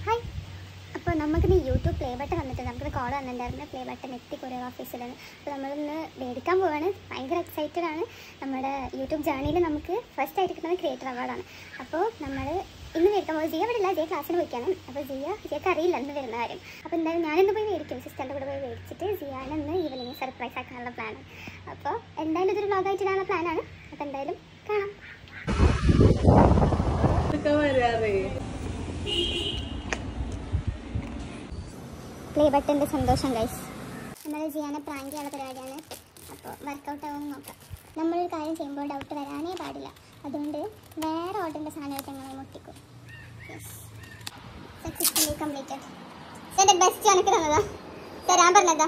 Hi അപ്പോൾ നമുക്കിന്ന് YouTube play button വന്നിട്ട് നമുക്കിത് കോൾ വന്നിട്ടുണ്ടായിരുന്നു പ്ലേ ബട്ടൺ എത്തി കൊറിയർ ഓഫീസിലാണ് അപ്പോൾ നമ്മളിന്ന് മേടിക്കാൻ പോവാണ് ഭയങ്കര എക്സൈറ്റഡ് ആണ് നമ്മുടെ യൂട്യൂബ് ജേർണിയിൽ നമുക്ക് ഫസ്റ്റ് ആയിട്ട് കിട്ടുന്നത് ക്രിയേറ്റർ അവാർഡാണ് അപ്പോൾ നമ്മൾ ഇന്ന് മേടിക്കാൻ പോകുന്നത് ജിയ ഇവിടെ ഇല്ല ജിയ ക്ലാസ്സിന് പോയിക്കാണ് അപ്പോൾ ജിയ ജിയക്ക് അറിയില്ല ഇന്ന് വരുന്ന കാര്യം അപ്പോൾ എന്തായാലും ഞാനിന്ന് പോയി മേടിക്കും സിസ്റ്ററിൻ്റെ കൂടെ പോയി മേടിച്ചിട്ട് ജിയാനെ ഇന്ന് ഈവനിങ് സർപ്രൈസ് ആക്കാനുള്ള പ്ലാനാണ് അപ്പോൾ എന്തായാലും ഇതൊരു വ്ളോഗായിട്ട് ഇടാനുള്ള പ്ലാനാണ് അപ്പോൾ എന്തായാലും കാണാം ഇതൊക്കെ വരാറ് പ്ലേ ബട്ടൻ്റെ സന്തോഷം ഗൈസ് നമ്മൾ ചെയ്യാനെ പ്രാങ്ക് ചെയ്യാനുള്ള പരിപാടിയാണ് അപ്പോൾ വർക്കൗട്ട് ആവും നോക്കാം നമ്മളൊരു കാര്യം ചെയ്യുമ്പോൾ ഡൗട്ട് വരാനേ പാടില്ല അതുകൊണ്ട് വേറെ ഓർഡറിൻ്റെ സാധനമായിട്ട് ഞങ്ങൾ മുട്ടിക്കും സക്സസ്ഫുള്ളി കംപ്ലീറ്റഡ് എൻ്റെ ബെസ്റ്റ് എനിക്ക് തന്നതാ തരാൻ പറഞ്ഞതാ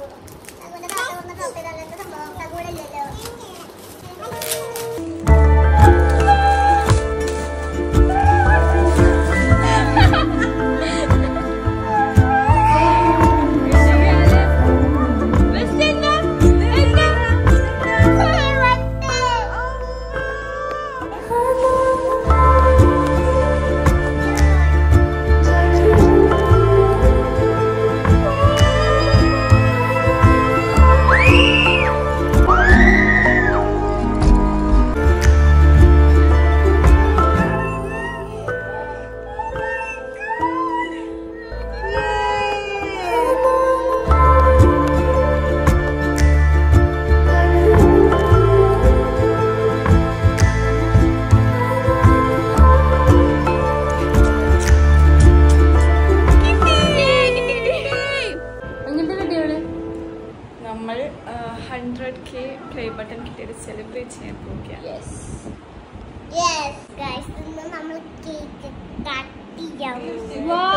അങ്ങനത്തെ വീഡിയോകള് നമ്മൾ ഹൺഡ്രഡ് കെ പ്ലേ ബട്ടൺ കിട്ടിയത് സെലിബ്രേറ്റ് ചെയ്യാൻ പോവുകയാണ് യെസ് ഗൈസ് ഇന്ന് നമ്മൾ കേക്ക് കട്ട് ചെയ്യാം Wow!